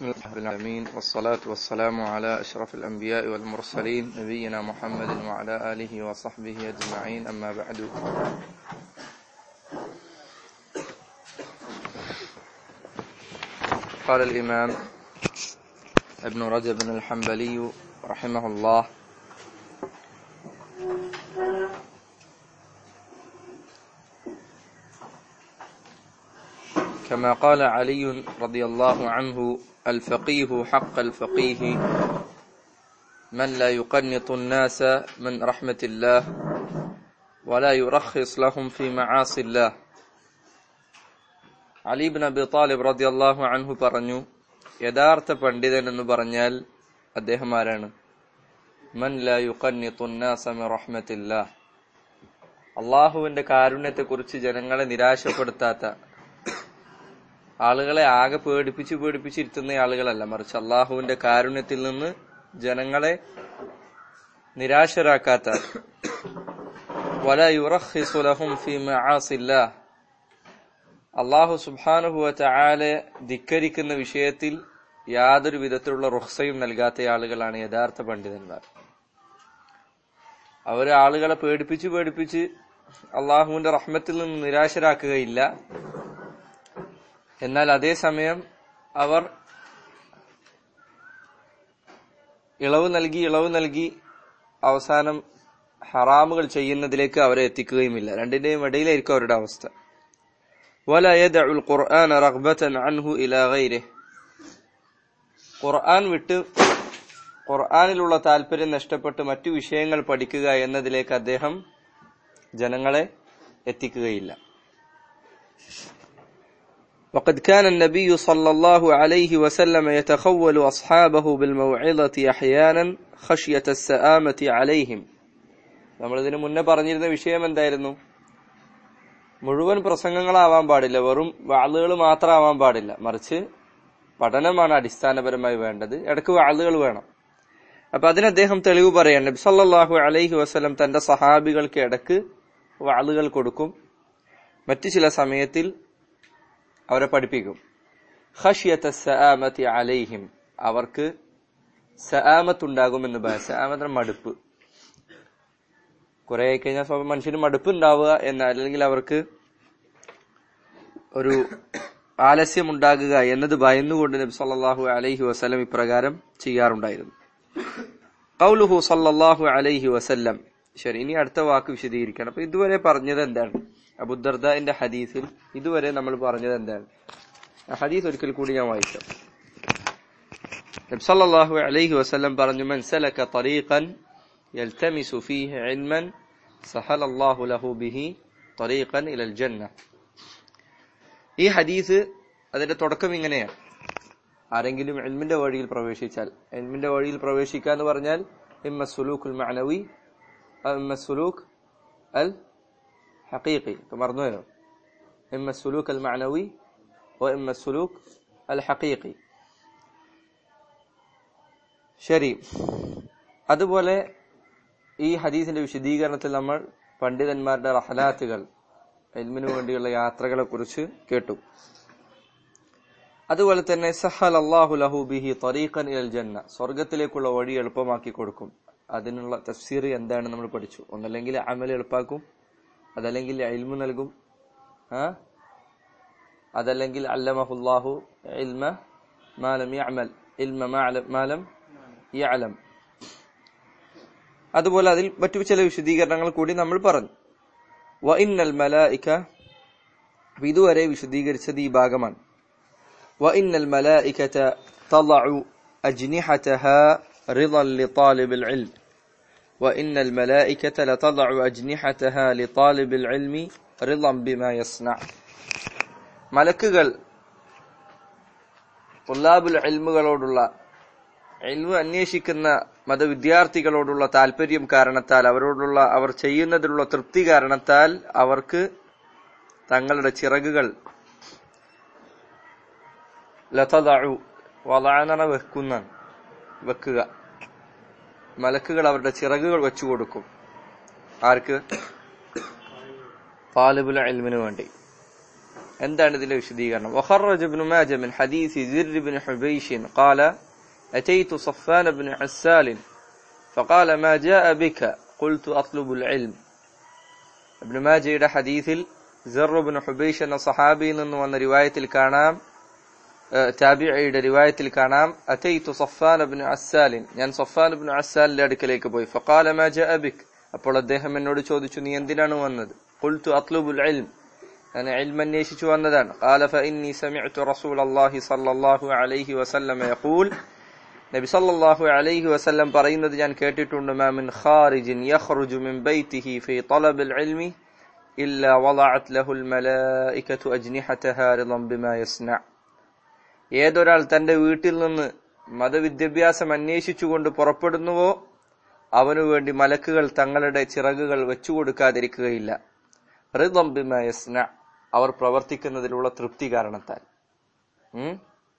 بسم الله رب العالمين والصلاة والسلام على أشرف الأنبياء والمرسلين نبينا محمد وعلى آله وصحبه أجمعين أما بعد قال الإمام ابن رجب الحنبلي رحمه الله كما قال علي رضي الله عنه الفقيه حق الفقيه من لا يقنط الناس من رحمة الله ولا يرخص لهم في معاصي الله അലീബ് നബി താലിബ് റതി അള്ളാഹു അൻഹു പറഞ്ഞു യഥാർത്ഥ പണ്ഡിതൻ എന്ന് പറഞ്ഞാൽ അദ്ദേഹം ആരാണ് മൻ ലാ യുഖന്നിത്തുന്നാസ മിൻ റഹ്മത്തില്ലാ അള്ളാഹുവിന്റെ കാരുണ്യത്തെ കുറിച്ച് ജനങ്ങളെ നിരാശപ്പെടുത്താത്ത ആളുകളെ ആകെ പേടിപ്പിച്ച് പേടിപ്പിച്ചിരുത്തുന്ന ആളുകളല്ല മറിച്ച് അള്ളാഹുവിന്റെ കാരുണ്യത്തിൽ നിന്ന് ജനങ്ങളെ നിരാശരാക്കാത്ത വല യുറഹിസുലഹും ഫി മആസില്ലാ അള്ളാഹു സുബാനുഭവ ചായാലെ ധിക്കരിക്കുന്ന വിഷയത്തിൽ യാതൊരു വിധത്തിലുള്ള റുഹ്സയും നൽകാത്ത ആളുകളാണ് യഥാർത്ഥ പണ്ഡിതന്മാർ അവര് ആളുകളെ പേടിപ്പിച്ച് പേടിപ്പിച്ച് അള്ളാഹുവിന്റെ റഹ്മത്തിൽ നിന്ന് നിരാശരാക്കുകയില്ല എന്നാൽ അതേസമയം അവർ ഇളവ് നൽകി ഇളവ് നൽകി അവസാനം ഹറാമുകൾ ചെയ്യുന്നതിലേക്ക് അവരെ എത്തിക്കുകയുമില്ല രണ്ടിന്റെയും ഇടയിലായിരിക്കും അവരുടെ അവസ്ഥ ولا يدع القرآن رغبة عنه إلى غيره ഖുർആൻ വിട്ട് ഖുർആനിലുള്ള താല്പര്യം നഷ്ടപ്പെട്ട് മറ്റു വിഷയങ്ങൾ പഠിക്കുക എന്നതിലേക്ക് അദ്ദേഹം ജനങ്ങളെ എത്തിക്കുകയില്ല وقد كان النبي صلى الله عليه وسلم يتخول أصحابه بالموعظة أحيانا خشية السآمة عليهم നമ്മൾ ഇതിനു മുന്നേ പറഞ്ഞിരുന്ന വിഷയം എന്തായിരുന്നു മുഴുവൻ പ്രസംഗങ്ങളാവാൻ പാടില്ല വെറും വാളുകൾ മാത്രമാവാൻ പാടില്ല മറിച്ച് പഠനമാണ് അടിസ്ഥാനപരമായി വേണ്ടത് ഇടയ്ക്ക് വാളുകൾ വേണം അപ്പൊ അതിന് അദ്ദേഹം തെളിവ് പറയാൻ നബി സല്ലല്ലാഹു അലൈഹി വസല്ലം തന്റെ സഹാബികൾക്ക് ഇടക്ക് വാളുകൾ കൊടുക്കും മറ്റു ചില സമയത്തിൽ അവരെ പഠിപ്പിക്കും ഖഷിയത്ത സആമത്തി അലൈഹിം അവർക്ക് സആമത്ത് ഉണ്ടാകുമെന്ന് പറയാം സആമത്തിന് മടുപ്പ് കുറെ കഴിഞ്ഞാൽ സ്വന്തം മനുഷ്യന് മടുപ്പ് ഉണ്ടാവുക എന്നാൽ അല്ലെങ്കിൽ അവർക്ക് ഒരു ആലസ്യം ഉണ്ടാകുക എന്നത് ഭയന്നുകൊണ്ട് നബി സല്ലല്ലാഹു അലൈഹി വസല്ലം ഇപ്രകാരം ചെയ്യാറുണ്ടായിരുന്നു കൗലുഹു സല്ലല്ലാഹു അലൈഹി വസല്ലം ശരി ഇനി അടുത്ത വാക്ക് വിശദീകരിക്കണം അപ്പൊ ഇതുവരെ പറഞ്ഞത് എന്താണ് അബുദർദാന്റെ ഹദീസിൽ ഇതുവരെ നമ്മൾ പറഞ്ഞത് എന്താണ് ആ ഹദീസ് ഒരിക്കൽ കൂടി ഞാൻ വായിക്കാം നബി സല്ലല്ലാഹു അലൈഹി വസല്ലം പറഞ്ഞു മൻ സലക തരീഖൻ يلتمس فيه علما سهل الله له به طريقا إلى الجنة ഈ ഹദീസ് അതിന്റെ തുടക്കം ഇങ്ങനെയാണ് ആരെങ്കിലും എൽമിന്റെ വഴിയിൽ പ്രവേശിച്ചാൽ എൽമിന്റെ വഴിയിൽ പ്രവേശിക്കുക എന്ന് പറഞ്ഞാൽ ഇമ്മ സുലൂഖുൽ മഅനവി ഇമ്മ സുലൂഖ് അൽ ഹഖീഖി ഇപ്പൊ മറന്നുപോയോ ഇമ്മ സുലൂഖ് അൽ മഅനവി ഓ ഇമ്മ സുലൂഖ് അൽ ഹഖീഖി ശരി അതുപോലെ ഈ ഹദീസിന്റെ വിശദീകരണത്തിൽ നമ്മൾ പണ്ഡിതന്മാരുടെ റഹലാത്തുകൾ എൽമിനു വേണ്ടിയുള്ള യാത്രകളെ കുറിച്ച് കേട്ടു അതുപോലെ തന്നെ സഹൽ അള്ളാഹു ലഹു ബിഹി തറീഖൻ ഇൽ ജന്ന സ്വർഗത്തിലേക്കുള്ള വഴി എളുപ്പമാക്കി കൊടുക്കും അതിനുള്ള തഫ്സീർ എന്താണ് നമ്മൾ പഠിച്ചു ഒന്നല്ലെങ്കിൽ അമൽ എളുപ്പാക്കും അതല്ലെങ്കിൽ ഇൽമു നൽകും ആ അതല്ലെങ്കിൽ അല്ലമഹുല്ലാഹു ഇൽമ മാലം യഅമൽ ഇൽമ മാലം യഅലം അതുപോലെ അതിൽ മറ്റു ചില വിശദീകരണങ്ങൾ കൂടി നമ്മൾ പറഞ്ഞു വ ഇന്നൽ മലായിക ഇതുവരെ വിശദീകരിച്ചത് ഈ ഭാഗമാണ് വ ഇന്നൽ മലായികത തളഉ അജ്നിഹതഹാ റിളൻ لطالب العلم وإن الملائكة لتضع أجنحتها لطالب العلم رضا بما يصنع മലക്കുകൾ തുല്ലാബുൽ ഇൽമുകളോടുള്ള ഇൽമു അന്വേഷിക്കുന്ന മതവിദ്യാർത്ഥികളോടുള്ള താല്പര്യം കാരണത്താൽ അവരോടുള്ള അവർ ചെയ്യുന്നതിലുള്ള തൃപ്തി കാരണത്താൽ അവർക്ക് തങ്ങളുടെ ചിറകുകൾ ലതദഉ വദഅന വെക്കുന്ന വെക്കുക മലക്കുകൾ അവരുടെ ചിറകുകൾ വെച്ചു കൊടുക്കും ആർക്ക് താലിബുൽ ഇൽമിന് വേണ്ടി എന്താണ് ഇതിന്റെ വിശദീകരണം وخرج ابن ماجه من حديث زر بن حبيش قال أتيت صفان بن عسال فقال ما جاء بك قلت أطلب العلم ابن മാജയുടെ ഹദീസിൽ സിർ ബിൻ ഹുബൈഷ് എന്ന സഹാബിയിൽ നിന്ന് വന്ന റിവായത്തിൽ കാണാം താബിയുടെ റിവായത്തിൽ കാണാം അത്തൈത്തു സഫാൻ ബിൻ അസ്സാലിൻ ഞാൻ സഫാൻ ബിൻ അസ്സാലിന്റെ അടുക്കലേക്ക് പോയി ഫഖാല മാ ജാഅ ബിക് അപ്പോൾ അദ്ദേഹം എന്നോട് ചോദിച്ചു നീ എന്തിനാണ് വന്നത് قلت اطلب العلم ഞാൻ علم അന്വേഷിച്ചു വന്നതാണ് قال فاني سمعت رسول الله صلى الله عليه وسلم يقول നബി സല്ലല്ലാഹു അലൈഹി വസല്ലം പറയുന്നത് ഞാൻ കേട്ടിട്ടുണ്ട് മാ മിൻ ഖാരിജിൻ യഖ്റുജു മിൻ ബൈതിഹി ഫീ തലബിൽ ഇൽമി ഇല്ലാ വളഅത് ലഹുൽ മലായികതു അജ്നിഹതഹാ റിളൻ ബിമാ യസ്ന ഏതൊരാൾ തന്റെ വീട്ടിൽ നിന്ന് മതവിദ്യാഭ്യാസം അന്വേഷിച്ചുകൊണ്ട് പുറപ്പെടുന്നുവോ അവനു വേണ്ടി മലക്കുകൾ തങ്ങളുടെ ചിറകുകൾ വെച്ചുകൊടുക്കാതിരിക്കുകയില്ല റിളൻ ബിമാ യസ്ന അവർ പ്രവർത്തിക്കുന്നതിലുള്ള തൃപ്തി കാരണത്താൽ ഉം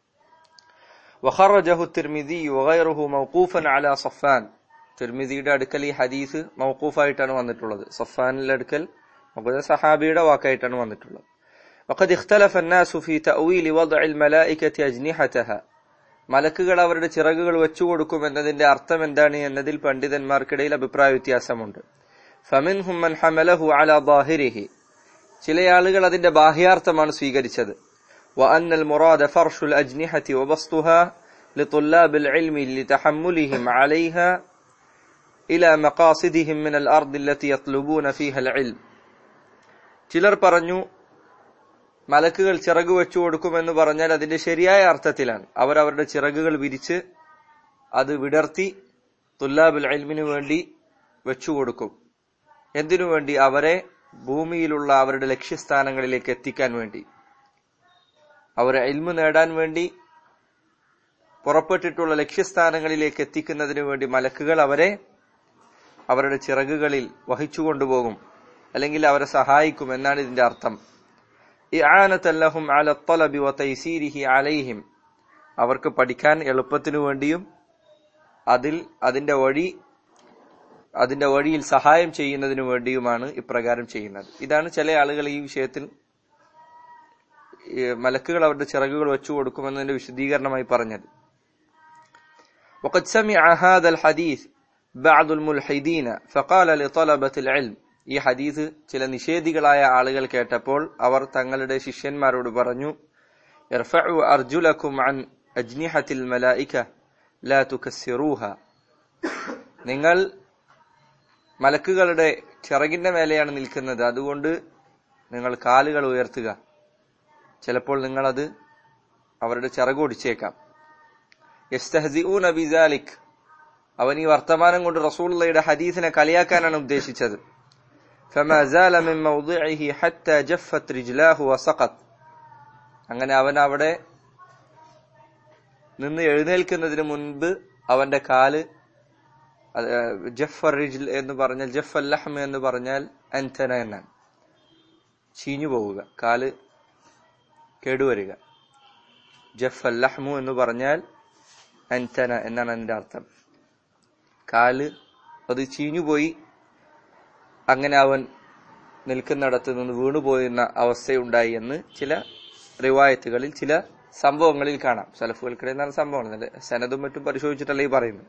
وخرجه الترمذي وغيره موقوفا على صفان തിർമിദിയുടെ അടുക്കൽ ഈ ഹദീസ് മൗക്കൂഫായിട്ടാണ് വന്നിട്ടുള്ളത് സഫാനിന്റെ അടുക്കൽ സഹാബിയുടെ വാക്കായിട്ടാണ് വന്നിട്ടുള്ളത് وقد اختلف الناس في تأويل وضع الملائكة أجنحتها മലക്കുകൾ അവരുടെ ചിറകുകൾ വെച്ചുകൊടുക്കും എന്നതിന്റെ അർത്ഥം എന്താണ് എന്നതിൽ പണ്ഡിതന്മാർക്കിടയിൽ അഭിപ്രായ വ്യത്യാസമുണ്ട് فمنهم من حمله على ظاهره ചില ആളുകൾ അതിന്റെ ബാഹ്യാർത്ഥമാണ് സ്വീകരിച്ചത് وأن المراد فرش الأجنحة وبسطها لطلاب العلم لتحملهم عليها إلى مقاصدهم من الأرض التي يطلبون فيها العلم ചിലർ പറഞ്ഞു മലക്കുകൾ ചിറക് വെച്ചു കൊടുക്കുമെന്ന് പറഞ്ഞാൽ അതിന്റെ ശരിയായ അർത്ഥത്തിലാണ് അവർ അവരുടെ ചിറകുകൾ വിരിച്ച് അത് വിടർത്തി തുല്ലാബുൽ അൽമിനു വേണ്ടി വെച്ചുകൊടുക്കും എന്തിനു വേണ്ടി അവരെ ഭൂമിയിലുള്ള അവരുടെ ലക്ഷ്യസ്ഥാനങ്ങളിലേക്ക് എത്തിക്കാൻ വേണ്ടി അവരെ ഇൽമു നേടാൻ വേണ്ടി പുറപ്പെട്ടിട്ടുള്ള ലക്ഷ്യസ്ഥാനങ്ങളിലേക്ക് എത്തിക്കുന്നതിന് വേണ്ടി മലക്കുകൾ അവരെ അവരുടെ ചിറകുകളിൽ വഹിച്ചു കൊണ്ടുപോകും അല്ലെങ്കിൽ അവരെ സഹായിക്കും എന്നാണ് ഇതിന്റെ അർത്ഥം ഇആനത്തല്ലഹും അല ത്തലബി വതൈസീരിഹി അലൈഹിം അവർക്ക് പഠിക്കാൻ എളുപ്പത്തിനു വേണ്ടിയും അതിൽ അതിന്റെ വഴി അതിന്റെ വഴിയിൽ സഹായം ചെയ്യുന്നതിനു വേണ്ടിയുമാണ് ഇപ്രകാരം ചെയ്യുന്നത് ഇതാണ് ചില ആളുകൾ ഈ വിഷയത്തിൽ മലക്കുകൾ അവരുടെ ചിറകുകൾ വെച്ചു കൊടുക്കുമെന്നതിന്റെ വിശദീകരണമായി പറഞ്ഞത് وقد سمع هذا الحديث بعض الملحدين فقال لطلبة العلم ഈ ഹദീസ് ചില നിഷേധികളായ ആളുകൾ കേട്ടപ്പോൾ അവർ തങ്ങളുടെ ശിഷ്യന്മാരോട് പറഞ്ഞു ഇർഫഉ അർജുലക്കും അൻ അജ്നിഹത്തിൽ മലായിക ലാ തുകസ്സിറൂഹ നിങ്ങൾ മലക്കുകളുടെ ചിറകിന്റെ മേലെയാണ് നിൽക്കുന്നത് അതുകൊണ്ട് നിങ്ങൾ കാലുകൾ ഉയർത്തുക ചിലപ്പോൾ നിങ്ങളത് അവരുടെ ചിറകൊടിച്ചേക്കാം യസ്തഹസിഊന ബിസാലിക് അവൻ ഈ വർത്തമാനം കൊണ്ട് റസൂലുള്ളയുടെ ഹദീസിനെ കളിയാക്കാനാണ് ഉദ്ദേശിച്ചത് فما زال من موضعه حتى جفت رجلاه وسقط അങ്ങനെ അവൻ അവിടെ നിന്ന് എഴുന്നേൽക്കുന്നതിന് മുൻപ് അവന്റെ കാല് ജഫർ റിജ്ൽ എന്ന് പറഞ്ഞാൽ ജഫ് ലഹ്മ എന്ന് പറഞ്ഞാൽ അൻതന എന്നാണ് ചീഞ്ഞു പോവുക കാല് കേടുവരിക ജഫ് ലഹ്മു എന്ന് പറഞ്ഞാൽ അൻതന എന്നാണ് അതിന്റെ അർത്ഥം കാല് അത് ചീഞ്ഞുപോയി അങ്ങനെ അവൻ നിൽക്കുന്നിടത്ത് നിന്ന് വീണുപോയിരുന്ന അവസ്ഥയുണ്ടായി എന്ന് ചില റിവായത്തുകളിൽ ചില സംഭവങ്ങളിൽ കാണാം സലഫുകൾക്കിടയിൽ നിന്നാണ് സംഭവം സനതും മറ്റും പരിശോധിച്ചിട്ടല്ലേ ഈ പറയുന്നത്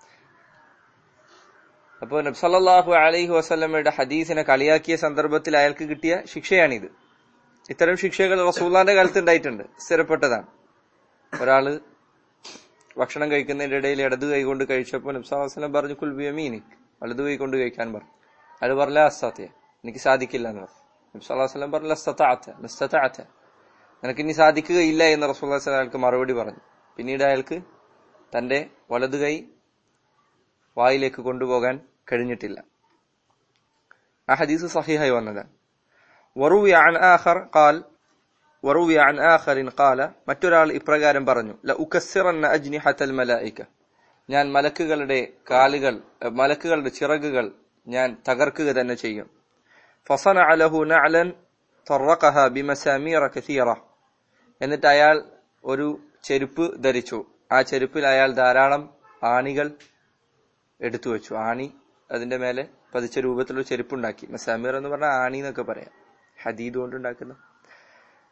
അപ്പോൾ നബ്സല്ലാഹു അലൈഹി വസ്ലമയുടെ ഹദീസിനെ കളിയാക്കിയ സന്ദർഭത്തിൽ അയാൾക്ക് കിട്ടിയ ശിക്ഷയാണിത് ഇത്തരം ശിക്ഷകൾ റസൂല്ലാന്റെ കാലത്ത് ഉണ്ടായിട്ടുണ്ട് സ്ഥിരപ്പെട്ടതാണ് ഒരാള് ഭക്ഷണം കഴിക്കുന്നതിന്റെ ഇടയിൽ ഇടത് കൈ കൊണ്ട് കഴിച്ചപ്പോൾ നബ്സാസ്ലം പറഞ്ഞു കുൽബിയമീനിക് വലത് കൈ കൊണ്ട് കഴിക്കാൻ പറഞ്ഞു അയാൾ പറഞ്ഞ അസ്താത്തിയ എനിക്ക് സാധിക്കില്ല എന്ന് പറഞ്ഞു നബ്സാസ്ലം പറഞ്ഞു ലസ്തത്താത്ത നിനക്ക് ഇനി സാധിക്കുകയില്ല എന്ന് റസൂൽ അയാൾക്ക് മറുപടി പറഞ്ഞു പിന്നീട് അയാൾക്ക് തന്റെ വലത് കൈ വായിലേക്ക് കൊണ്ടുപോകാൻ കഴിഞ്ഞിട്ടില്ല ആ ഹദീസ് സഹിഹായി വന്നതാണ് വറുവി അൻ ആഖർ ഖാൽ വറുവി അൻ ആഖറിൻ ഖാല മറ്റൊരാൾ ഇപ്രകാരം പറഞ്ഞു ല ഉകസ്സിറന്ന അജ്നിഹത്തൽ മലായിക ഞാൻ മലക്കുകളുടെ കാലുകൾ മലക്കുകളുടെ ചിറകുകൾ ഞാൻ തകർക്കുക തന്നെ ചെയ്യും ഫസന അലഹു നഅലൻ തറഖഹ ബിമസാമീറ കസീറ എന്നിട്ട് അയാൾ ഒരു ചെരുപ്പ് ധരിച്ചു ആ ചെരുപ്പിൽ അയാൾ ധാരാളം ആണികൾ എടുത്തു വെച്ചു ആണി അതിന്റെ മേലെ പതിച്ച രൂപത്തിലുള്ള ചെരുപ്പുണ്ടാക്കി മസാമീർ എന്ന് പറഞ്ഞാൽ ആണി എന്നൊക്കെ പറയാം ഹദീദ് കൊണ്ട് ഉണ്ടാക്കുന്ന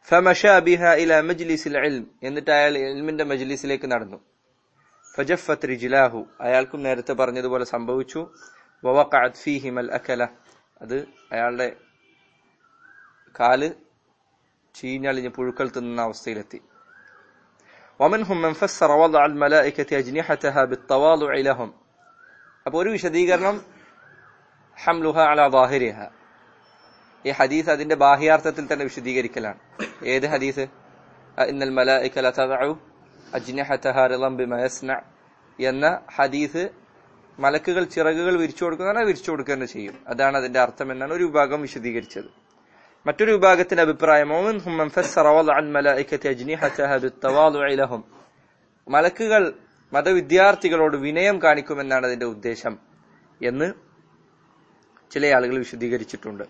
ഫമഷാ ബിഹ ഇല മജ്ലിസിൽ ഇൽം എന്നിട്ട് അയാൾ ഇൽമിന്റെ മജ്ലിസിലേക്ക് നടന്നു ഫജഫത്ത് റിജിലാഹു അയാൾക്കും നേരത്തെ പറഞ്ഞതുപോലെ സംഭവിച്ചു വവഖഅത് ഫീഹിമൽ അക്കല അത് അയാളുടെ കാല് ചീഞ്ഞളിഞ്ഞ് പുഴുക്കൾ തിന്നുന്ന അവസ്ഥയിലെത്തി ومنهم من فسر وضع الملائكة أجنحتها بالتواضع لهم അപ്പോൾ ഒരു വിശദീകരണം ഹംലുഹ അല ظاهرها ഈ ഹദീസ് അതിന്റെ ബാഹ്യാർത്ഥത്തിൽ തന്നെ വിശദീകരിക്കലാണ് ഏത് ഹദീസ് ഇന്നൽ മലായിക ലതദഉ അജ്നഹതഹ റിളം ബിമാ യസ്ന എന്ന ഹദീസ് മലക്കുകൾ ചിറകുകൾ വിരിച്ചു കൊടുക്കുന്ന വിരിച്ചു കൊടുക്കുക തന്നെ ചെയ്യും അതാണ് അതിന്റെ അർത്ഥം എന്നാണ് ഒരു വിഭാഗം വിശദീകരിച്ചത് മറ്റൊരു വിഭാഗത്തിന്റെ അഭിപ്രായം ومنهم من فسر وضع الملائكة أجنحتها بالتواضع لهم മലക്കുകൾ മതവിദ്യാർത്ഥികളോട് വിനയം കാണിക്കുമെന്നാണ് അതിന്റെ ഉദ്ദേശം എന്ന് ചില ആളുകൾ വിശദീകരിച്ചിട്ടുണ്ട്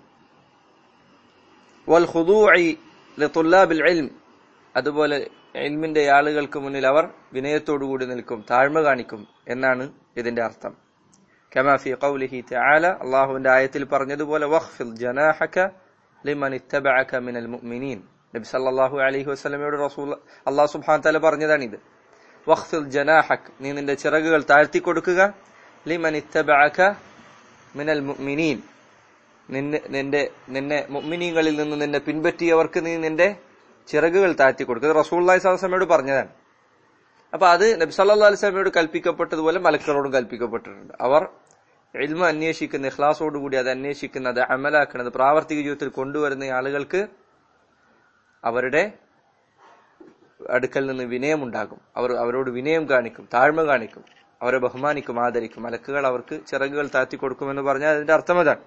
അതുപോലെ ഇൽമിന്റെ ആളുകൾക്ക് മുന്നിൽ അവർ വിനയത്തോടുകൂടി നിൽക്കും താഴ്മ കാണിക്കും എന്നാണ് ഇതിന്റെ അർത്ഥം കമാഫി ഖൗലിഹി തആല അള്ളാഹുവിന്റെ ആയത്തിൽ പറഞ്ഞതുപോലെ വഖ്ഫിൽ ജനാഹക ലിമൻ ഇത്തബഅക മിനൽ മുഅ്മിനീൻ നബി സല്ലല്ലാഹു അലൈഹി വസല്ലമയോട് റസൂൽ അള്ളാഹു സുബ്ഹാനഹു തആല പറഞ്ഞതാണിത് വഖ്ഫിൽ ജനാഹക് നീ നിന്റെ ചിറകുകൾ താഴ്ത്തി കൊടുക്കുക ലിമൻ ഇത്തബഅക മിനൽ മുഅ്മിനീൻ നിന്നെ നിന്റെ നിന്നെ മുഅ്മിനീങ്ങളിൽ നിന്ന് നിന്നെ പിൻപറ്റിയവർക്ക് നീ നിന്റെ ചിറകുകൾ താഴ്ത്തി കൊടുക്കുക റസൂള്ളി സ്വലമയോട് പറഞ്ഞതാണ് അപ്പൊ അത് നബി സല്ലാ അലിസ്ലാമയോട് കൽപ്പിക്കപ്പെട്ടതുപോലെ മലക്കളോടും കൽപ്പിക്കപ്പെട്ടിട്ടുണ്ട് അവർ ഇൽമ അന്വേഷിക്കുന്ന ഇഖ്ലാസോടുകൂടി അത് അന്വേഷിക്കുന്ന അത് അമലാക്കുന്നത് പ്രാവർത്തിക ജീവിതത്തിൽ കൊണ്ടുവരുന്ന ആളുകൾക്ക് അവരുടെ അടുക്കൽ നിന്ന് വിനയമുണ്ടാകും അവർ അവരോട് വിനയം കാണിക്കും താഴ്മ കാണിക്കും അവരെ ബഹുമാനിക്കും ആദരിക്കും മലക്കുകൾ അവർക്ക് ചിറകുകൾ താത്തി കൊടുക്കുമെന്ന് പറഞ്ഞാൽ അതിന്റെ അർത്ഥം അതാണ്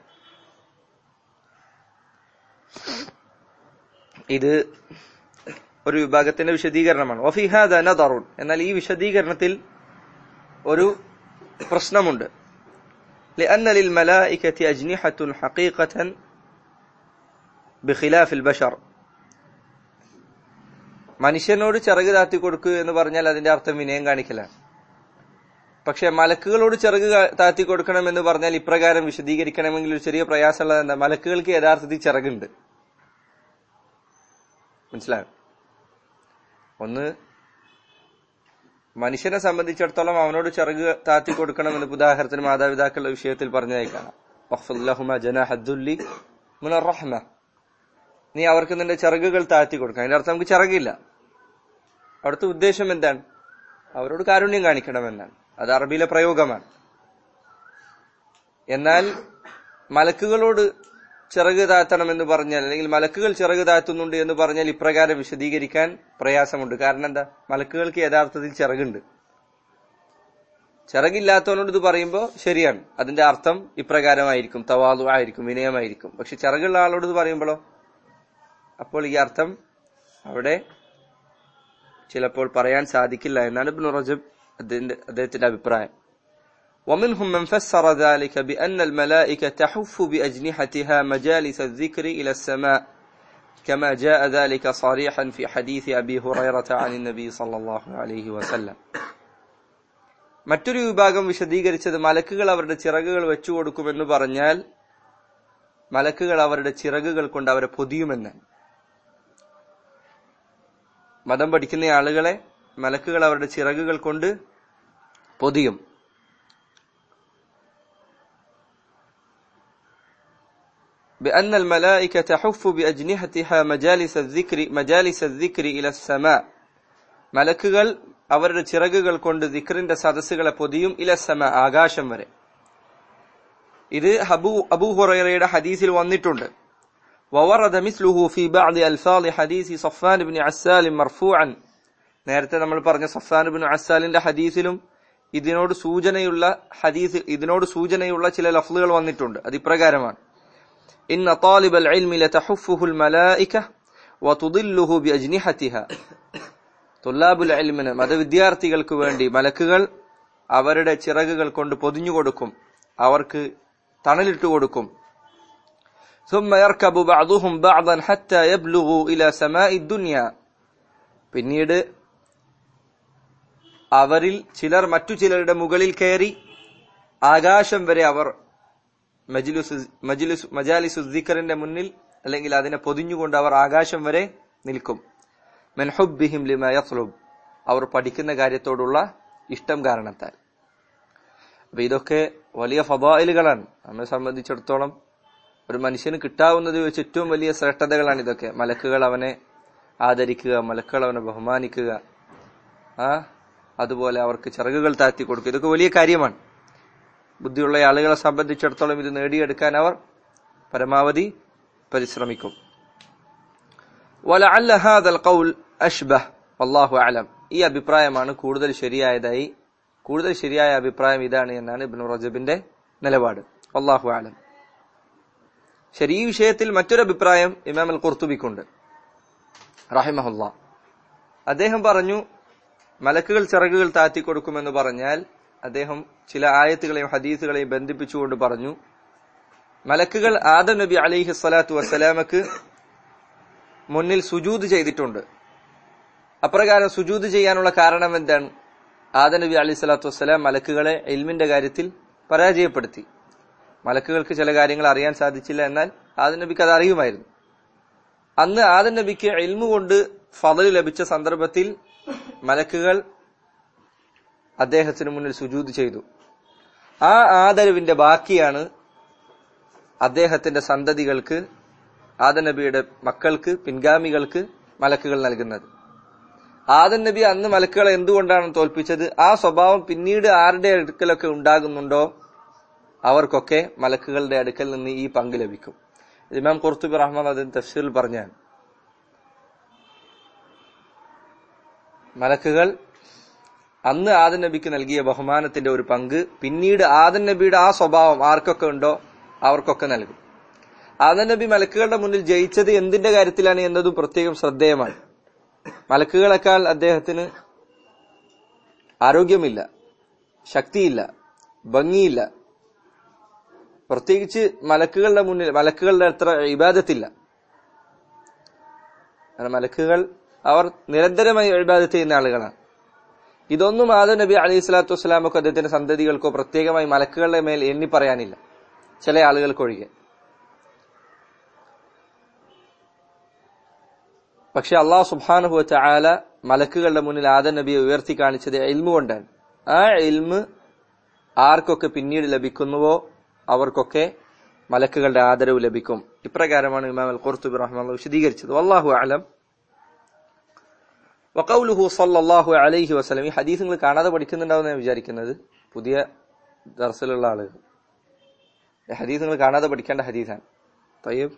ഇത് ഒരു വിഭാഗത്തിന്റെ വിശദീകരണമാണ് ഒഫിഹാദ നദറുൻ എന്നാൽ ഈ വിശദീകരണത്തിൽ ഒരു പ്രശ്നമുണ്ട് لأن للملائكة أجنحة حقيقة بخلاف البشر മനുഷ്യനോട് ചിറക് താത്തി കൊടുക്കുക എന്ന് പറഞ്ഞാൽ അതിന്റെ അർത്ഥം വിനയം കാണിക്കലാണ് പക്ഷെ മലക്കുകളോട് ചിറക് താത്തി കൊടുക്കണം എന്ന് പറഞ്ഞാൽ ഇപ്രകാരം വിശദീകരിക്കണമെങ്കിൽ ഒരു ചെറിയ പ്രയാസമുള്ളത് എന്താ മലക്കുകൾക്ക് യഥാർത്ഥത്തിൽ ചിറകുണ്ട് മനസ്സിലായോ ഒന്ന് മനുഷ്യനെ സംബന്ധിച്ചിടത്തോളം അവനോട് ചിറക് താത്തി കൊടുക്കണമെന്ന് ഉദാഹരണത്തിന് മാതാപിതാക്കളുടെ വിഷയത്തിൽ പറഞ്ഞതായി കാണാം ജനഹദ്ദുല്ലി മുനറഹ്മ നീ അവർക്ക് നിന്റെ ചിറകുകൾ താഴ്ത്തി കൊടുക്കണം അതിന്റെ അർത്ഥം നമുക്ക് ചിറകില്ല അവിടുത്തെ ഉദ്ദേശം എന്താണ് അവരോട് കാരുണ്യം കാണിക്കണമെന്നാണ് അത് അറബിയിലെ പ്രയോഗമാണ് എന്നാൽ മലക്കുകളോട് ചിറക് താഴ്ത്തണമെന്ന് പറഞ്ഞാൽ അല്ലെങ്കിൽ മലക്കുകൾ ചിറക് താഴ്ത്തുന്നുണ്ട് എന്ന് പറഞ്ഞാൽ ഇപ്രകാരം വിശദീകരിക്കാൻ പ്രയാസമുണ്ട് കാരണം എന്താ മലക്കുകൾക്ക് യഥാർത്ഥത്തിൽ ചിറകുണ്ട് ചിറകില്ലാത്തവനോട് ഇത് പറയുമ്പോൾ ശരിയാണ് അതിന്റെ അർത്ഥം ഇപ്രകാരമായിരിക്കും തവാതു ആയിരിക്കും വിനയമായിരിക്കും പക്ഷെ ചിറകുള്ള ആളോട് ഇത് പറയുമ്പോഴോ അപ്പോൾ ഈ അർത്ഥം അവിടെ ചിലപ്പോൾ പറയാൻ സാധിക്കില്ല എന്നാണ് ഇബ്നു റജബ് അദ്ദേഹത്തിന്റെ അഭിപ്രായം ومنهم من فسر ذلك بأن الملائكة تحف بأجنحتها مجالس الذكر إلى السماء كما جاء ذلك صريحا في حديث أبي هريرة عن النبي صلى الله عليه وسلم മറ്റൊരു വിഭാഗം വിശദീകരിച്ചത് മലക്കുകൾ അവരുടെ ചിറകുകൾ വെച്ചു കൊടുക്കുമെന്ന് പറഞ്ഞാൽ മലക്കുകൾ അവരുടെ ചിറകുകൾ കൊണ്ട് അവരെ പൊതിയുമെന്ന് മതം പഠിക്കുന്ന ആളുകളെ മലക്കുകൾ അവരുടെ ചിറകുകൾ കൊണ്ട് പൊതിയും بأن الملائكة تحف بأجنحتها مجالس الذكر مجالس الذكر إلى السماء മലക്കുകൾ അവരുടെ ചിറകുകൾ കൊണ്ട് ദിക്റിന്റെ സദസ്സുകളെ പൊതിയും ഇല സമ ആകാശം വരെ ഇത് ഹബു അബൂ ഹുറൈറയുടെ ഹദീസിൽ വന്നിട്ടുണ്ട് وورد مثله في بعض ألفاظ حديث صفان بن عسال مرفوعا നേരത്തെ നമ്മൾ പറഞ്ഞ സഫാൻ ബിൻ അസാലിന്റെ ഹദീസിലും ഇതിനോട് സൂചനയുള്ള ഹദീസ് ഇതിനോട് സൂചനയുള്ള ചില ലഫ്ലുകൾ വന്നിട്ടുണ്ട് അത് ഇപ്രകാരമാണ് إن طالب العلم لتحفه الملائكة وتضله بأجنحتها طلاب العلم മതവിദ്യാർത്ഥികൾക്ക് വേണ്ടി മലക്കുകൾ അവരുടെ ചിറകുകൾ കൊണ്ട് പൊതിഞ്ഞു കൊടുക്കും അവർക്ക് തണലിട്ട് കൊടുക്കും ثم يركب بعضهم بعضا حتى يبلغوا إلى سماء الدنيا പിന്നീട് അവരിൽ ചിലർ മറ്റു ചിലരുടെ മുകളിൽ കയറി ആകാശം വരെ അവർ മജിലുസ് മജിലുസ് മജാലിസു ദിക്കറിന്റെ മുന്നിൽ അല്ലെങ്കിൽ അതിനെ പൊതിഞ്ഞുകൊണ്ട് അവർ ആകാശം വരെ നിൽക്കും മെൻഹുബിഹിം ലിമ യത്ലുബ് അവർ പഠിക്കുന്ന കാര്യത്തോടുള്ള ഇഷ്ടം കാരണത്താൽ അപ്പൊ ഇതൊക്കെ വലിയ ഫബായിലുകളാണ് നമ്മെ സംബന്ധിച്ചിടത്തോളം ഒരു മനുഷ്യന് കിട്ടാവുന്നത് വെച്ച് ഏറ്റവും വലിയ ശ്രേഷ്ഠതകളാണ് ഇതൊക്കെ മലക്കുകൾ അവനെ ആദരിക്കുക മലക്കുകൾ അവനെ ബഹുമാനിക്കുക ആ അതുപോലെ അവർക്ക് ചിറകുകൾ താഴ്ത്തി കൊടുക്കുക ഇതൊക്കെ വലിയ കാര്യമാണ് ബുദ്ധിയുള്ള ആളുകളെ സംബന്ധിച്ചിടത്തോളം ഇത് നേടിയെടുക്കാൻ അവർ പരമാവധി പരിശ്രമിക്കും വലഅല്ല ഹാദൽ ഖൗൽ അഷ്ബഹ് വല്ലാഹു അലം ഈ അഭിപ്രായമാണ് കൂടുതൽ ശരിയായതായി കൂടുതൽ ശരിയായ അഭിപ്രായം ഇതാണ് എന്നാണ് ഇബ്നു റജബിന്റെ നിലപാട് വല്ലാഹു അലം ശരി ഈ വിഷയത്തിൽ മറ്റൊരു അഭിപ്രായം ഇമാം അൽ ഖുർത്തുബിക്കുണ്ട് റഹിമഹുല്ല അദ്ദേഹം പറഞ്ഞു മലക്കുകൾ ചിറകുകൾ താത്തി കൊടുക്കുമെന്ന് പറഞ്ഞാൽ അദ്ദേഹം ചില ആയത്തുകളെയും ഹദീസുകളെയും ബന്ധിപ്പിച്ചുകൊണ്ട് പറഞ്ഞു മലക്കുകൾ ആദം നബി അലിഹി സ്വലാത്തു വസ്സലാമക്ക് മുന്നിൽ സുജൂത് ചെയ്തിട്ടുണ്ട് അപ്രകാരം സുജൂത് ചെയ്യാനുള്ള കാരണം എന്താണ് ആദം നബി അലി സ്വലാത്തു വസ്സലാം മലക്കുകളെ ഇൽമിന്റെ കാര്യത്തിൽ പരാജയപ്പെടുത്തി മലക്കുകൾക്ക് ചില കാര്യങ്ങൾ അറിയാൻ സാധിച്ചില്ല എന്നാൽ ആദം നബിക്ക് അത് അറിയുമായിരുന്നു അന്ന് ആദം നബിക്ക് ഇൽമു കൊണ്ട് ഫതല് ലഭിച്ച സന്ദർഭത്തിൽ മലക്കുകൾ അദ്ദേഹത്തിന് മുന്നിൽ സുജൂത് ചെയ്തു ആ ആദരവിന്റെ ബാക്കിയാണ് അദ്ദേഹത്തിന്റെ സന്തതികൾക്ക് ആദം നബിയുടെ മക്കൾക്ക് പിൻഗാമികൾക്ക് മലക്കുകൾ നൽകുന്നത് ആദം നബി അന്ന് മലക്കുകളെ എന്തുകൊണ്ടാണ് തോൽപ്പിച്ചത് ആ സ്വഭാവം പിന്നീട് ആരുടെ അടുക്കലൊക്കെ ഉണ്ടാകുന്നുണ്ടോ അവർക്കൊക്കെ മലക്കുകളുടെ അടുക്കൽ നിന്ന് ഈ പങ്ക് ലഭിക്കും ഇമാം ഖുർത്തുബി റഹ്മാൻ അതിന് തഫ്സീൽ പറഞ്ഞാൽ മലക്കുകൾ അന്ന് ആദൻ നബിക്ക് നൽകിയ ബഹുമാനത്തിന്റെ ഒരു പങ്ക് പിന്നീട് ആദൻ നബിയുടെ ആ സ്വഭാവം ആർക്കൊക്കെ ഉണ്ടോ അവർക്കൊക്കെ നൽകും ആദൻ നബി മലക്കുകളുടെ മുന്നിൽ ജയിച്ചത് എന്തിന്റെ കാര്യത്തിലാണ് എന്നതും പ്രത്യേകം ശ്രദ്ധേയമാണ് മലക്കുകളെക്കാൾ അദ്ദേഹത്തിന് ആരോഗ്യമില്ല ശക്തിയില്ല ഭംഗിയില്ല പ്രത്യേകിച്ച് മലക്കുകളുടെ മുന്നിൽ മലക്കുകളുടെ അത്ര ഇബാദത്തില്ല മലക്കുകൾ അവർ നിരന്തരമായി ഇബാദത്ത് ചെയ്യുന്ന ആളുകളാണ് ഇതൊന്നും ആദം നബി അലൈഹി സ്വലാത്തു വസ്സലാമൊക്കെ അദ്ദേഹത്തിന്റെ സന്തതികൾക്കോ പ്രത്യേകമായി മലക്കുകളുടെ മേൽ എണ്ണി പറയാനില്ല ചില ആളുകൾക്കൊഴികെ പക്ഷെ അള്ളാഹു സുബാനുഹു ചായാല മലക്കുകളുടെ മുന്നിൽ ആദം നബിയെ ഉയർത്തി കാണിച്ചത് ഇൽമു കൊണ്ടാണ് ആ ഇൽമ് ആർക്കൊക്കെ പിന്നീട് ലഭിക്കുന്നുവോ അവർക്കൊക്കെ മലക്കുകളുടെ ആദരവ് ലഭിക്കും ഇപ്രകാരമാണ് ഇമാം അൽ ഖുർത്തുബി റഹ്മാൻ വിശദീകരിച്ചത് വല്ലാഹു അലം വഖൗലുഹു സല്ലല്ലാഹു അലൈഹി വസല്ലം ഈ ഹദീസ് നിങ്ങൾ കാണാതെ പഠിക്കുന്നുണ്ടാവും ഞാൻ വിചാരിക്കുന്നത് പുതിയ ദർസിലുള്ള ആളുകൾ ഈ ഹദീസ് നിങ്ങൾ കാണാതെ പഠിക്കേണ്ട ഹദീസാണ് തയ്യബ്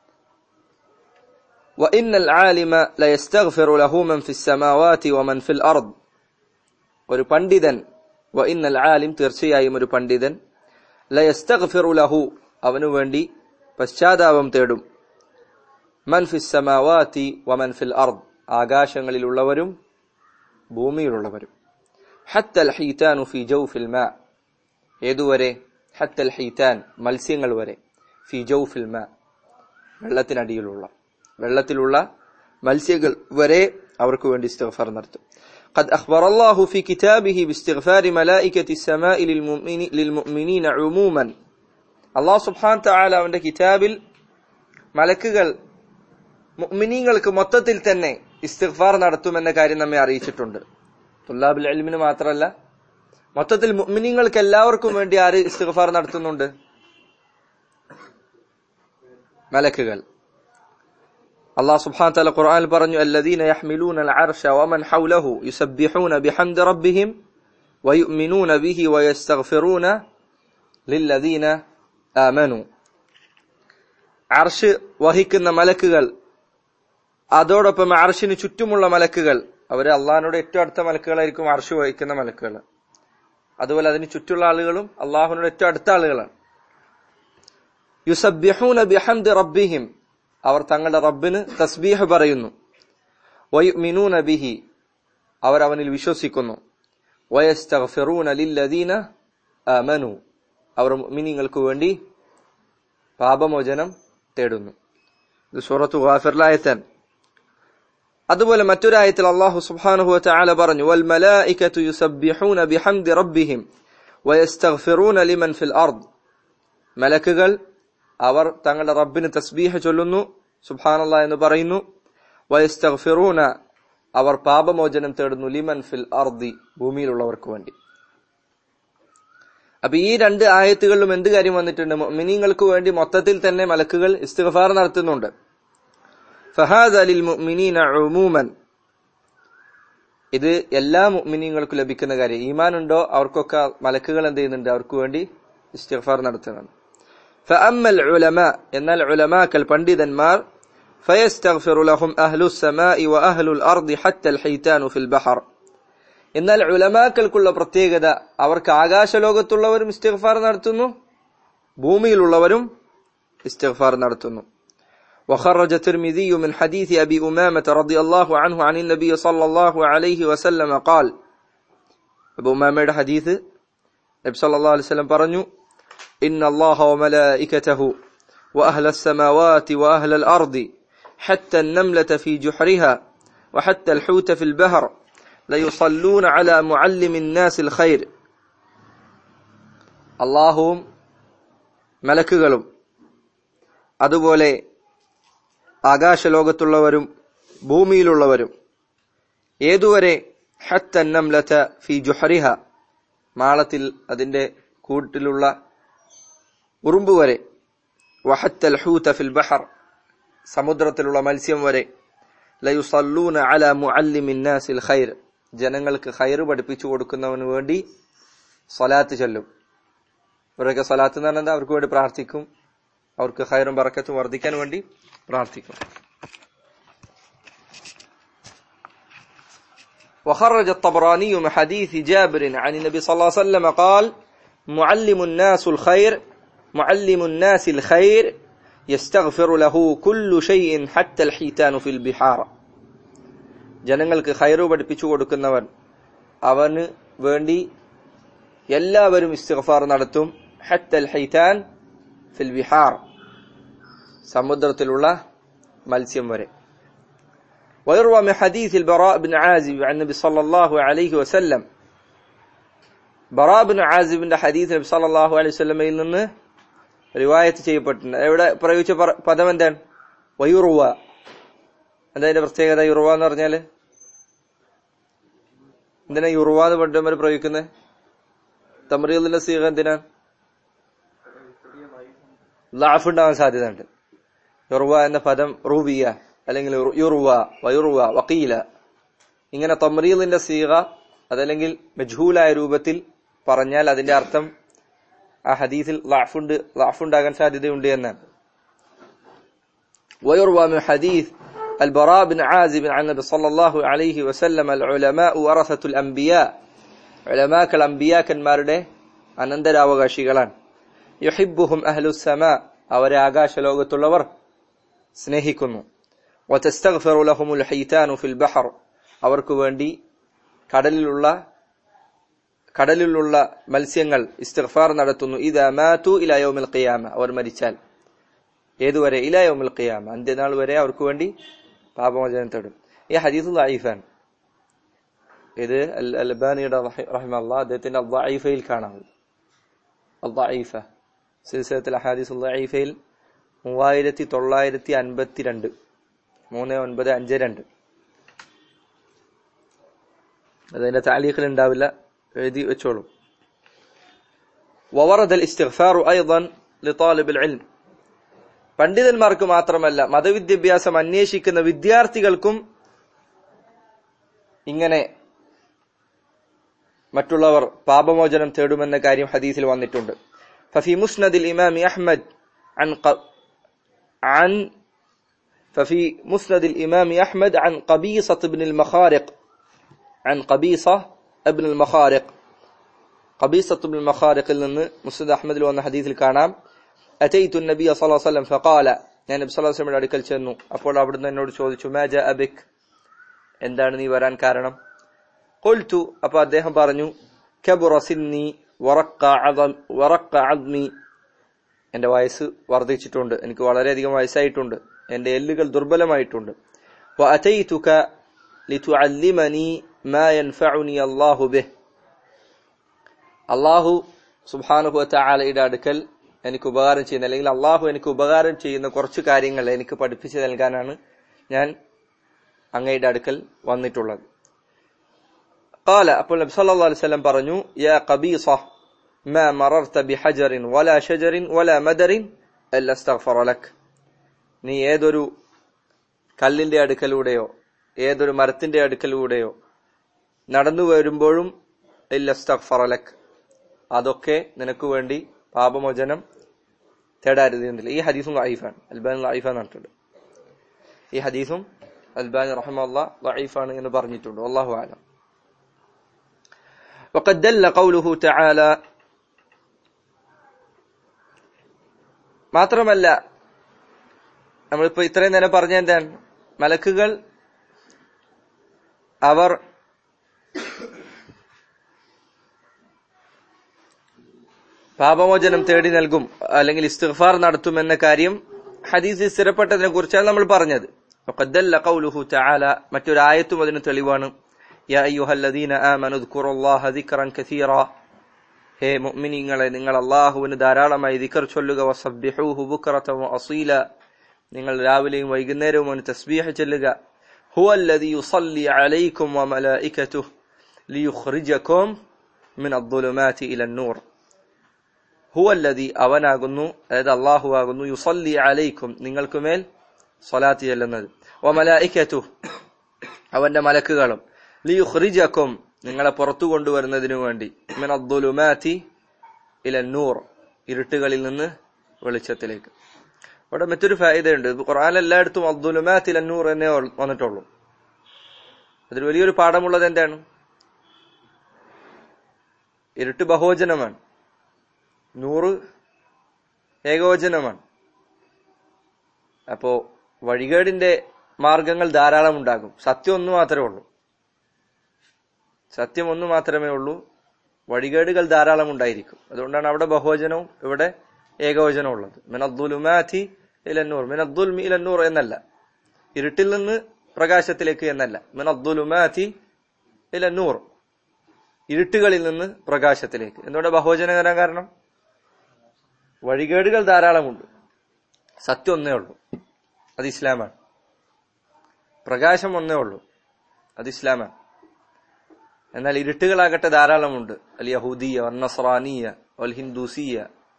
وإن العالم لا يستغفر له من في السماوات ومن في الأرض ഒരു പണ്ഡിതൻ وإن العالم തീർച്ചയായും ഒരു പണ്ഡിതൻ لا يستغفر له അവനു വേണ്ടി പശ്ചാത്താപം തേടും മൻ ഫി സമാവാതി വമൻ ഫിൽ അർദ് ആകാശങ്ങളിലുള്ളവരും ഭൂമിയിലുള്ളവരും ഹത്തൽ ഹീതാനു ഫി ജൗഫിൽ മാ ഏതുവരെ ഹത്തൽ ഹീതാൻ മത്സ്യങ്ങൾ വരെ ഫി ജൗഫിൽ മാ വെള്ളത്തിനടിയിലുള്ള വെള്ളത്തിലുള്ള മത്സ്യങ്ങൾ വരെ അവർക്ക് വേണ്ടി ഇസ്തിഗ്ഫാർ നടത്തും قد أخبر الله في كتابه باستغفار ملائكة السماء للمؤمن للمؤمنين عموما الله سبحانه وتعالى അവന്റെ കിതാബിൽ മലക്കുകൾ മുഅ്മിനീങ്ങൾക്ക് മൊത്തത്തിൽ തന്നെ ഇസ്തിഗ്ഫാർ നടത്തുമെന്ന കാര്യം നമ്മെ അറിയിച്ചിട്ടുണ്ട് തുല്ലാബുൽ ഇൽമിന് മാത്രമല്ല മൊത്തത്തിൽ മുഅ്മിനീങ്ങൾക്ക് എല്ലാവർക്കും വേണ്ടി ആര് ഇസ്തിഗ്ഫാർ നടത്തുന്നുണ്ട് മലക്കുകൾ അള്ളാഹു സുബ്ഹാനഹു വതആല ഖുർആനിൽ പറഞ്ഞു അല്ലദീന യഹ്മിലൂന അൽഅർശ വമൻ ഹൗലഹു യുസബ്ബിഹൂന ബിഹംദി റബ്ബിഹിം വയുഅ്മിനൂന ബിഹി വയസ്തഗ്ഫിറൂന ലില്ലദീന ആമനു അർഷ് വഹിക്കുന്ന മലക്കുകൾ അതോടൊപ്പം അർഷിന് ചുറ്റുമുള്ള മലക്കുകൾ അവര് അള്ളാഹിനോട് ഏറ്റവും അടുത്ത മലക്കുകളായിരിക്കും അർഷ് വഹിക്കുന്ന മലക്കുകൾ അതുപോലെ അതിന് ചുറ്റുള്ള ആളുകളും അള്ളാഹുവിനോട് ഏറ്റവും അടുത്ത ആളുകളാണ് യുസബ്ബിഹൂന ബിഹംദി റബ്ബിഹിം അവർ തങ്ങളുടെ റബ്ബിന് തസ്ബീഹ് പറയുന്നു വയുമിനൂന ബിഹി അവർ അവനിൽ വിശ്വസിക്കുന്നു വയസ്തഗ്ഫിറൂന ലില്ലദീന ആമനു അവർ മുഅ്മിനീങ്ങൾക്ക് വേണ്ടി പാപമോചനം തേടുന്നു ഇത് സൂറത്തു ഗാഫിറിലായത്തൻ അതുപോലെ മറ്റൊരായത്തിൽ അള്ളാഹു സുബ്ഹാനഹു വതആല പറഞ്ഞു വൽ മലായികതു യുസബ്ബിഹൂന ബിഹംദി റബ്ബിഹിം വയസ്തഗ്ഫിറൂന ലിമൻ ഫിൽ അർദ് മലക്കുകൾ അവർ തങ്ങളുടെ റബ്ബിന് തസ്ബീഹ ചൊല്ലുന്നു സുബ്ഹാനല്ലാ എന്ന് പറയുന്നു വയസ്തഗ്ഫിറൂന അവർ പാപമോചനം തേടുന്നു ലിമൻ ഫിൽ അർദി ഭൂമിയിലുള്ളവർക്ക് വേണ്ടി അപ്പൊ ഈ രണ്ട് ആയത്തുകളിലും എന്ത് കാര്യം വന്നിട്ടുണ്ട് മിനിങ്ങൾക്ക് വേണ്ടി മൊത്തത്തിൽ തന്നെ മലക്കുകൾ ഇസ്തിഗ്ഫാർ നടത്തുന്നുണ്ട് ഫഹാദ് അലിൽ മുഅ്മിനീന ഉമൂമൻ ഇത് എല്ലാ മുഅ്മിനീങ്ങൾക്കും ലഭിക്കുന്ന കാര്യം ഈമാൻ ഉണ്ടോ അവർക്കൊക്കെ മലക്കുകൾ എന്ത് ചെയ്യുന്നുണ്ട് അവർക്ക് വേണ്ടി ഇസ്തിഗ്ഫാർ നടത്തുന്നുണ്ട് فأما العلماء إن العلماء كالبنددنمار فيستغفر لهم أهل السماء وأهل الأرض حتى الحيتان في البحر എന്നാൽ ഉലമാക്കൾക്കുള്ള പ്രത്യേകത അവർക്ക് ആകാശലോകത്തുള്ളവരും ഇസ്തിഗ്ഫാർ നടത്തുന്നു ഭൂമിയിലുള്ളവരും ഇസ്തിഗ്ഫാർ നടത്തുന്നു وخرج الترمذي من حديث أبي أمامة رضي الله عنه عن النبي صلى الله عليه وسلم قال أبو أمامة حديث نبي صلى الله عليه وسلم പറഞ്ഞു إن الله وملائكته وأهل السماوات وأهل الأرض حتى النملة في جحرها وحتى الحوت في البحر ليصلون على معلم الناس الخير അള്ളാഹുവും മലക്കുകളും അതുപോലെ ആകാശലോകത്തുള്ളവരും ഭൂമിയിലുള്ളവരും ഏതുവരെ ഹത്തന്നംലത ഫി ജുഹറിഹ മാളത്തിൽ അതിന്റെ കൂട്ടിലുള്ള ഉറുമ്പ് വരെ വഹത്തൽ ഹൂത ഫിൽ ബഹർ സമുദ്രത്തിലുള്ള മത്സ്യം വരെ ലയുസല്ലൂന അല മുഅല്ലിമിൻ നാസിൽ ഖൈർ ജനങ്ങൾക്ക് ഖൈർ പഠിപ്പിച്ചു കൊടുക്കുന്നവന് വേണ്ടി സ്വലാത്ത് ചൊല്ലും ഇവരൊക്കെ സ്വലാത്ത് എന്ന് പറഞ്ഞാൽ അവർക്ക് വേണ്ടി പ്രാർത്ഥിക്കും അവർക്ക് ഖൈറും ബറക്കത്തും വർദ്ധിക്കാൻ വേണ്ടി പ്രാർത്ഥിക്കും وخرج الطبراني من حديث جابر عن النبي صلى الله عليه وسلم قال معلم الناس الخير معلم الناس الخير يستغفر له كل شيء حتى الحيتان في البحار ജനങ്ങൾക്ക് ഖൈറു പഠിപ്പിച്ചു കൊടുക്കുന്നവൻ അവന് വേണ്ടി എല്ലാവരും ഇസ്തിഗ്ഫാർ നടത്തും ഹത്തൽ ഹൈതാൻ ഫിൽ ബിഹാർ സമുദ്രത്തിലുള്ള മത്സ്യം വരെ ويروى من حديث البراء بن عازب عن النبي صلى الله عليه وسلم براء بن عازب ഹദീസ് നബി സല്ലല്ലാഹു അലൈഹി വസല്ലമയിൽ നിന്ന് റിവായത്ത് ചെയ്യപ്പെട്ടിട്ടുണ്ട് എവിടെ പ്രയോഗിച്ച പദം എന്താണ് വയുറുവ എന്താ അതിന്റെ പ്രത്യേകത യുറുവ എന്ന് പറഞ്ഞാല് എന്തിനാ യുറുവ എന്ന് പണ്ടുമാര് പ്രയോഗിക്കുന്നത് തമറീദിന്റെ സീഖ എന്തിനാ ലാഫ് ഉണ്ടാവാൻ സാധ്യതയുണ്ട് യുറുവ എന്ന പദം റൂബിയ അല്ലെങ്കിൽ യുറുവ വയുറുവ വക്കീല ഇങ്ങനെ തമറീദിന്റെ സീഖ അതല്ലെങ്കിൽ മജ്ഹൂലായ രൂപത്തിൽ പറഞ്ഞാൽ അതിന്റെ അർത്ഥം ആ ഹദീസിൽ ലാഫുണ്ട് ലാഫുണ്ടാകാൻ സാധ്യതയുണ്ട് എന്നാണ് ويروى من حديث البراء بن عازب عن النبي صلى الله عليه وسلم العلماء ورثة الأنبياء علماء الأنبياء كنمارده അനന്തരാവകാശികളാണ് യുഹിബുഹും അഹ്ലുസമ അവരെ ആകാശലോകത്തുള്ളവർ സ്നേഹിക്കുന്നു وتستغفر لهم الحيتان في البحر അവർക്ക് വേണ്ടി കടലിലുള്ള കടലിലുള്ള മത്സ്യങ്ങൾ ഇസ്തിഗ്ഫാർ നടത്തുന്നു ഇദാ മാതു ഇലാ യൗമിൽ ഖിയാമ അവർ മരിച്ചാൽ ഏതുവരെ ഇലാ യൗമിൽ ഖിയാമ അന്ത്യനാൾ വരെ അവർക്ക് വേണ്ടി പാപമോചനം തേടും ഈ ഹദീസ് ദഈഫാണ് ഇത് അൽ അൽബാനിയുടെ റഹിമല്ല അദ്ദേഹത്തിന്റെ ദഈഫയിൽ കാണാം ദഈഫ സിൽസിലത്തിൽ ഹദീസ് ദഈഫയിൽ മൂവായിരത്തി തൊള്ളായിരത്തി അൻപത്തി രണ്ട് മൂന്ന് ഒൻപത് അഞ്ച് രണ്ട് അതിന്റെ താലീഖിൽ ഉണ്ടാവില്ല എഴുതി വെച്ചോളൂ وورد الاستغفار ايضا لطالب العلم പണ്ഡിതന്മാർക്ക് മാത്രമല്ല മതവിദ്യാഭ്യാസം അന്വേഷിക്കുന്ന വിദ്യാർത്ഥികൾക്കും ഇങ്ങനെ മറ്റുള്ളവർ പാപമോചനം തേടുമെന്ന കാര്യം ഹദീസിൽ വന്നിട്ടുണ്ട് ففي مسند الإمام أحمد عن ق... عن ففي مسند الإمام أحمد عن قبيصة بن المخارق عن قبيصة ابن المخارق قبيصة بن المخارق നിന്ന് മുസ്നദ് അഹ്മദിൽ വന്ന ഹദീസിൽ കാണാം أتيت النبي صلى الله عليه وسلم فقال ഞാൻ നബി സല്ലല്ലാഹു അലൈഹി വസല്ലം അടുക്കൽ ചെന്നു അപ്പോൾ അവിടുന്ന് എന്നോട് ചോദിച്ചു മാ ജാ അബിക് എന്താണ് നീ വരാൻ കാരണം قلت അപ്പോൾ അദ്ദേഹം പറഞ്ഞു كبر سني ورق عظم ورق عظمي എന്റെ വയസ്സ് വർദ്ധിച്ചിട്ടുണ്ട് എനിക്ക് വളരെയധികം വയസ്സായിട്ടുണ്ട് എന്റെ എല്ലുകൾ ദുർബലമായിട്ടുണ്ട് وأتيتك لتعلمني ما ينفعني الله به അള്ളാഹു സുബ്ഹാനഹു വതആലയുടെ അടുക്കൽ എനിക്ക് ഉപകാരം ചെയ്യുന്ന അല്ലെങ്കിൽ അള്ളാഹു എനിക്ക് ഉപകാരം ചെയ്യുന്ന കുറച്ച് കാര്യങ്ങൾ എനിക്ക് പഠിപ്പിച്ചു നൽകാനാണ് ഞാൻ അങ്ങയുടെ അടുക്കൽ വന്നിട്ടുള്ളത് قال അപ്പോൾ നബി സല്ലല്ലാഹു അലൈഹി വസല്ലം പറഞ്ഞു യാ ഖബീസ ما مررت بحجر ولا شجر ولا مدر الا استغفر لك നീ ഏതൊരു കല്ലിന്റെ അടുക്കലൂടെയോ ഏതൊരു മരത്തിന്റെ അടുക്കലൂടെയോ നടന്നു വരുമ്പോഴും ഇല്ല استغفر لك അതൊക്കെ നിനക്ക് വേണ്ടി പാപമോചനം തേടാരുതെന്നില്ല ഈ ഹദീസും ലൈഫാണ് അൽബാൻ ലൈഫാന്ന് പറഞ്ഞിട്ടുണ്ട് ഈ ഹദീസും അൽബാൻ റഹ്മുള്ള ലൈഫാണ് എന്ന് പറഞ്ഞിട്ടുണ്ട് അള്ളാഹു ആലം وقد دل قوله تعالى മാത്രമല്ല നമ്മളിപ്പോ ഇത്രയും നേരം പറഞ്ഞ എന്താണ് മലക്കുകൾ അവർ പാപമോചനം തേടി നൽകും അല്ലെങ്കിൽ ഇസ്തിഗ്ഫാർ നടത്തുമെന്ന കാര്യം ഹദീസിൽ സ്ഥിരപ്പെട്ടതിനെ കുറിച്ചാണ് നമ്മൾ പറഞ്ഞത് وقدل قوله تعالى മറ്റൊരു ആയത്തും അതിന് തെളിവാണ് يا أيها الذين آمنوا اذكروا الله ذكرا كثيرا ഹേ മുഅ്മിനീങ്ങളെ നിങ്ങൾ അള്ളാഹുവിന് ധാരാളമായി ദിക്കർ ചൊല്ലുക വസബ്ബിഹൂഹു ബുക്റത വഅസീല നിങ്ങൾ രാവിലെയും വൈകുന്നേരവും അവന് തസ്ബീഹ് ചൊല്ലുക ഹുവ അല്ലദീ യുസല്ലി അലൈക്കും വമലായികതുഹു ലിയുഖ്രിജകും മിൻ അദ്ദുലുമാതി ഇല നൂർ ഹുവ അല്ലദീ അവനാകുന്നു അതായത് അള്ളാഹു ആകുന്നു യുസല്ലി അലൈക്കും നിങ്ങൾക്കുമേൽ സ്വലാത്ത് ചെല്ലുന്നത് വമലായികതുഹു അവന്റെ മലക്കുകളും ലിയുഖ്രിജകും നിങ്ങളെ പുറത്തു കൊണ്ടുവരുന്നതിനു വേണ്ടി മിൻ അദ്ദുലുമാതി ഇല നൂർ ഇരുട്ടുകളിൽ നിന്ന് വെളിച്ചത്തിലേക്ക് ഇവിടെ മറ്റൊരു ഫായിദയുണ്ട് ഖുർആൻ എല്ലായിടത്തും അബ്ദുലുമാത്തിൽ അന്നൂർ എന്നേ വന്നിട്ടുള്ളൂ അതിൽ വലിയൊരു പാഠമുള്ളത് എന്താണ് ഇരുട്ട് ബഹോജനമാണ് നൂറ് ഏകോചനമാണ് അപ്പോ വഴികേടിന്റെ മാർഗങ്ങൾ ധാരാളം ഉണ്ടാകും സത്യം ഒന്ന് മാത്രമേ ഉള്ളൂ സത്യം ഒന്ന് മാത്രമേ ഉള്ളൂ വഴികേടുകൾ ധാരാളം ഉണ്ടായിരിക്കും അതുകൊണ്ടാണ് അവിടെ ബഹുവചനവും ഇവിടെ ഏകവചനവും ഉള്ളത് മിനദ്ദുലുമാതി ഇലന്നൂർ മിനദ്ദുൽ ഇലന്നൂർ എന്നല്ല ഇരുട്ടിൽ നിന്ന് പ്രകാശത്തിലേക്ക് എന്നല്ല മിനദ്ദുലുമാതി ഇലന്നൂർ ഇരുട്ടുകളിൽ നിന്ന് പ്രകാശത്തിലേക്ക് എന്തുകൊണ്ട് ബഹുവചനം വരാൻ കാരണം വഴികേടുകൾ ധാരാളമുണ്ട് സത്യം ഒന്നേ ഉള്ളൂ അത് ഇസ്ലാമാണ് പ്രകാശം ഒന്നേ ഉള്ളൂ അത് ഇസ്ലാമാണ് എന്നാൽ ഇരുട്ടുകളാകട്ടെ ധാരാളമുണ്ട് അൽ യഹൂദിയ വൽ നസ്രാനിയ വൽ ഹിന്ദൂസിയ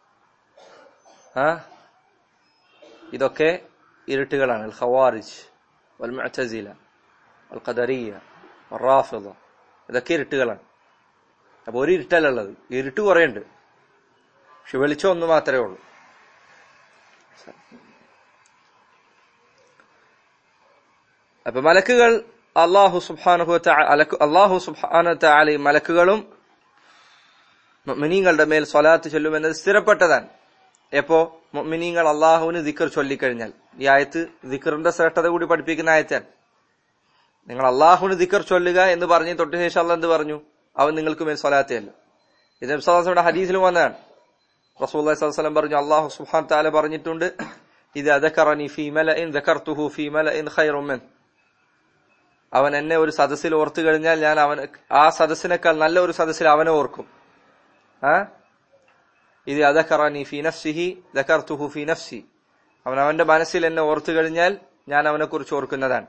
ആ ഇതൊക്കെ ഇരുട്ടുകളാണ് അൽ ഖവാരിജ് വൽ മുഅ്തസില വൽ ഖദരിയ വൽ റാഫിദ ഇതൊക്കെ ഇരുട്ടുകളാണ് അപ്പൊ ഒരു ഇരുട്ടല്ലുള്ളത് ഇരുട്ട് കുറെ ഉണ്ട് പക്ഷെ വെളിച്ചം ഒന്ന് മാത്രമേ ഉള്ളൂ അപ്പൊ മലക്കുകൾ അള്ളാഹു സുബ്ഹാനഹു അള്ളാഹു സുബ്ഹാന താലി മലക്കുകളും മിനിങ്ങളുടെ മേൽ സ്വലാത്ത് ചൊല്ലുമെന്നത് സ്ഥിരപ്പെട്ടതാണ് എപ്പോ മിനിങ്ങൾ അള്ളാഹുവിന് ദിക്കർ ചൊല്ലിക്കഴിഞ്ഞാൽ ഈ ആയത്ത് ദിക്കറിന്റെ ശ്രേഷ്ഠത കൂടി പഠിപ്പിക്കുന്ന ആയത്താണ് നിങ്ങൾ അള്ളാഹുവിന് ദിക്കർ ചൊല്ലുക എന്ന് പറഞ്ഞ് തൊട്ട് ശേഷം അല്ല എന്ത് പറഞ്ഞു അവൻ നിങ്ങൾക്ക് മേൽ സ്വലാത്തയല്ല ഇത് നബ്സാസിയുടെ ഹദീസിൽ വന്നതാണ് റസൂൽ വസ്ലം പറഞ്ഞു അള്ളാഹു സുബ്ഹാൻ താല പറഞ്ഞിട്ടുണ്ട് ഇത് അദക്കറനി ഫീമല ഇൻ ദക്കർത്തുഹു ഫീമല ഇൻ ഖൈറുമൻ അവൻ എന്നെ ഒരു സദസ്സിൽ ഓർത്തു കഴിഞ്ഞാൽ ഞാൻ അവൻ ആ സദസ്സിനേക്കാൾ നല്ല ഒരു സദസ്സിൽ അവനെ ഓർക്കും ആ ഇത് അദഖറനി ഫി നഫ്സിഹി ദക്കർത്തുഹു ഫി നഫ്സി അവൻ അവന്റെ മനസ്സിൽ എന്നെ ഓർത്തു കഴിഞ്ഞാൽ ഞാൻ അവനെ കുറിച്ച് ഓർക്കുന്നതാണ്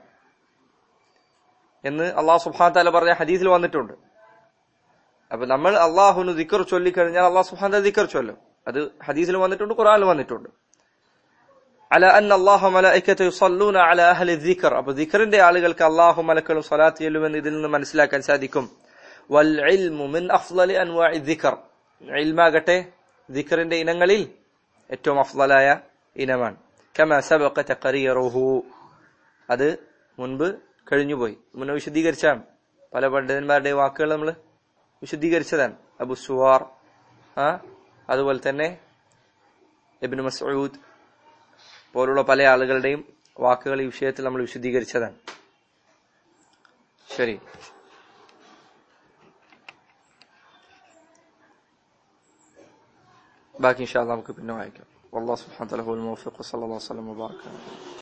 എന്ന് അള്ളാഹു സുബ്ഹാൻ താല പറഞ്ഞ ഹദീസിൽ വന്നിട്ടുണ്ട് അപ്പൊ നമ്മൾ അള്ളാഹുന് ദിക്കർ ചൊല്ലിക്കഴിഞ്ഞാൽ അള്ളാഹു സുബ്ഹാൻ ദിക്കർ ചൊല്ലും അത് ഹദീസിൽ വന്നിട്ടുണ്ട് ഖുറാനിൽ വന്നിട്ടുണ്ട് അല അൻ അള്ളാഹു മലൈക്കത്തെ യുസല്ലൂന അല അഹ്ലി ദിക്കർ അപ്പൊ ദിക്കറിന്റെ ആളുകൾക്ക് അള്ളാഹു മലക്കളും സ്വലാത്ത് ചെല്ലുമെന്ന് ഇതിൽ നിന്ന് മനസ്സിലാക്കാൻ സാധിക്കും വൽ ഇൽമു മിൻ അഫ്ളലി അൻവാഇ ദിക്കർ ഇൽമാകട്ടെ ദിക്കറിന്റെ ഇനങ്ങളിൽ ഏറ്റവും അഫ്ളലായ ഇനമാണ് കമ സബഖ തഖരീറുഹു അത് മുൻപ് കഴിഞ്ഞുപോയി മുന്നേ വിശദീകരിച്ചാണ് പല പണ്ഡിതന്മാരുടെ വാക്കുകൾ നമ്മൾ വിശദീകരിച്ചതാണ് അബു സുവാർ ആ അതുപോലെ തന്നെ ഇബ്നു മസ്ഊദ് പോലുള്ള പല ആളുകളുടെയും വാക്കുകൾ ഈ വിഷയത്തിൽ നമ്മൾ വിശദീകരിച്ചതാണ് ശരി ബാക്കി ഇൻഷാ അല്ലാഹ് നമുക്ക് പിന്നെ വായിക്കാം والله سبحانه وتعالى هو الموفق وصلى الله وسلم وبارك على